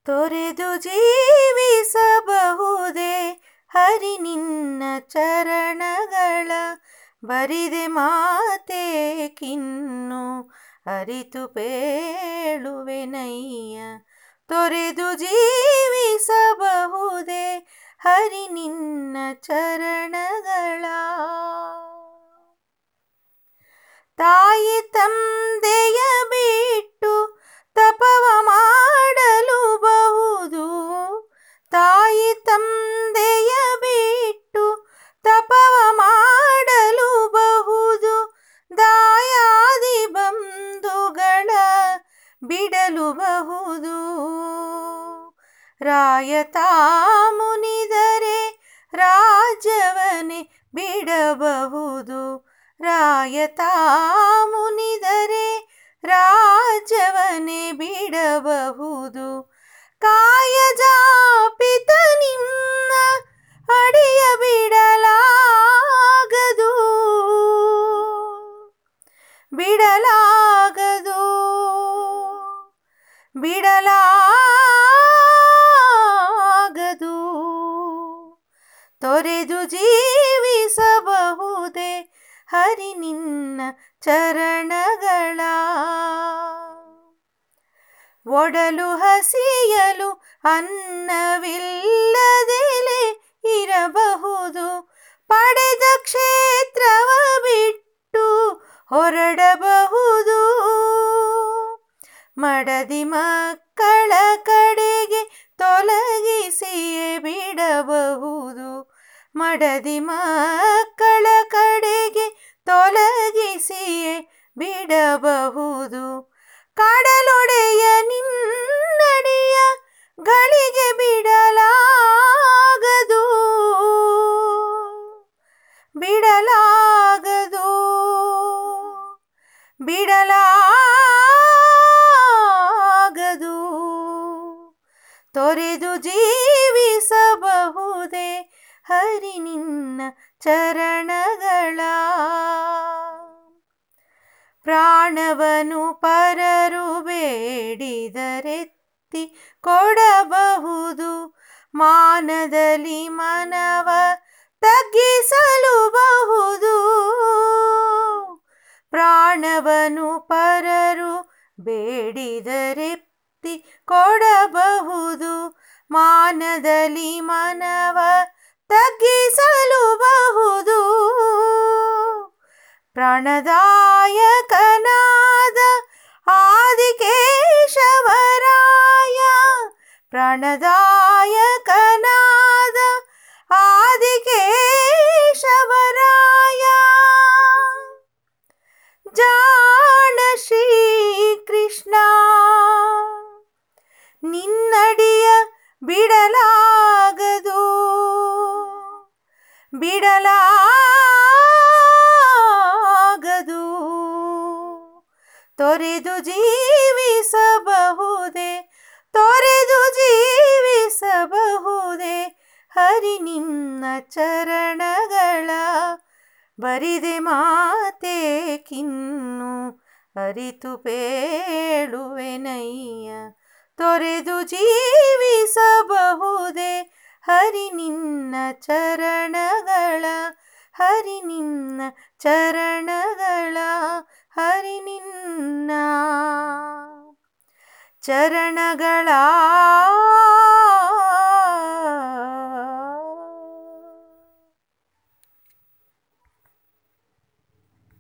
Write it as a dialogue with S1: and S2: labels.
S1: ತೊರೆದು ಜೀವಿಸಬಹುದೇ ಹರಿ ನಿನ್ನ ಚರಣಗಳ ಬರಿದೆ ಮಾತೆ ಕಿನ್ನು ಅರಿತು ಪೇಳುವೆನಯ್ಯ ತೊರೆದು ಜೀವಿಸಬಹುದೇ ಹರಿ ನಿನ್ನ ಚರಣಗಳ ತಾಯಿ ತಂದೆಯ ಬಿಟ್ಟು ತಪವ ಮಾಡಲು ಬಹುದು ತಾಯಿ ತಂದೆಯ ಬಿಟ್ಟು ತಪವ ಮಾಡಲು ಬಹುದು ದಾಯಾದಿ ಬಂಧುಗಳ ಬಿಡಲು ಬಹುದು ರಾಯತ ಮುನಿದರೆ ರಾಜ್ಯವನೇ ಬಿಡಬಹುದು ರಾಯತ ಮುನಿದರೆ ರಾಜ್ಯವನೇ ಬಿಡಬಹುದು ಕಾಯ ಜಾಪಿತ ನಿನ್ನ ಅಡಿಯ ಬಿಡಲಾಗದು ಬಿಡಲಾಗದು ಬಿಡಲಾಗದು ತೊರೆದು ಜೀವಿಸಬಹುದೇ ಹರಿ ನಿನ್ನ ಚರಣಗಳ ಒಡಲು ಹಸಿಯಲು ಅನ್ನವಿಲ್ಲದೆಲೆ ಇರಬಹುದು ಪಡೆದ ಕ್ಷೇತ್ರವ ಬಿಟ್ಟು ಹೊರಡಬಹುದು ಮಡದಿ ಮಕ್ಕಳ ಕಡೆಗೆ ತೊಲಗಿಸಿಯೇ ಬಿಡಬಹುದು ಮಡದಿ ಮಕ್ಕಳ ಕಡೆಗೆ ತೊಲಗಿಸಿಯೇ ಬಿಡಬಹುದು ಕಡಲೊಡೆಯ ನಿನ್ನಡಿಯ ಗಳಿಗೆ ಬಿಡಲಾಗದು ಬಿಡಲಾಗದು ಬಿಡಲಾಗದು ತೊರೆದು ಜೀವಿಸಬಹುದೇ ಹರಿ ನಿನ್ನ ಚರಣಗಳ ಪ್ರಾಣವನು ಪರರು ಬೇಡಿದರೆತ್ತಿ ಕೊಡಬಹುದು ಮಾನದಲ್ಲಿ ಮನವ ತಗ್ಗಿಸಲು ಬಹುದು ಪ್ರಾಣವನು ಪರರು ಬೇಡಿದರೆತ್ತಿ ಕೊಡಬಹುದು ಮಾನದಲ್ಲಿ ಮನವ ತಗ್ಗಿಸಲು ಬಹುದು ಪ್ರಾಣದಾಯಕನಾದ ಆದಿಕೇಶವರಾಯ ಪ್ರಾಣದಾಯಕನಾದ ಆದಿಕೇಶವರಾಯ ಜಾಣ ಶ್ರೀ ಕೃಷ್ಣ ನಿನ್ನಡಿಯ ಬಿಡಲಾಗದು ಬಿಡಲಾಗದು ತೊರೆದು ಜೀವಿಸಬಹುದೇ ತೊರೆದು ಜೀವಿಸಬಹುದೇ ಹರಿ ನಿನ್ನ ಚರಣಗಳ ಬರಿದೆ ಮಾತೆ ಕಿನ್ನು ಅರಿತು ಪೇಳುವೆನಯ್ಯ ತೊರೆದು ಜೀವಿಸಬಹುದೇ ಹರಿ ನಿನ್ನ ಚರಣಗಳ ಹರಿ ನಿನ್ನ ಚರಣಗಳ ಹರಿ ನಿನ್ನ ಚರಣಗಳ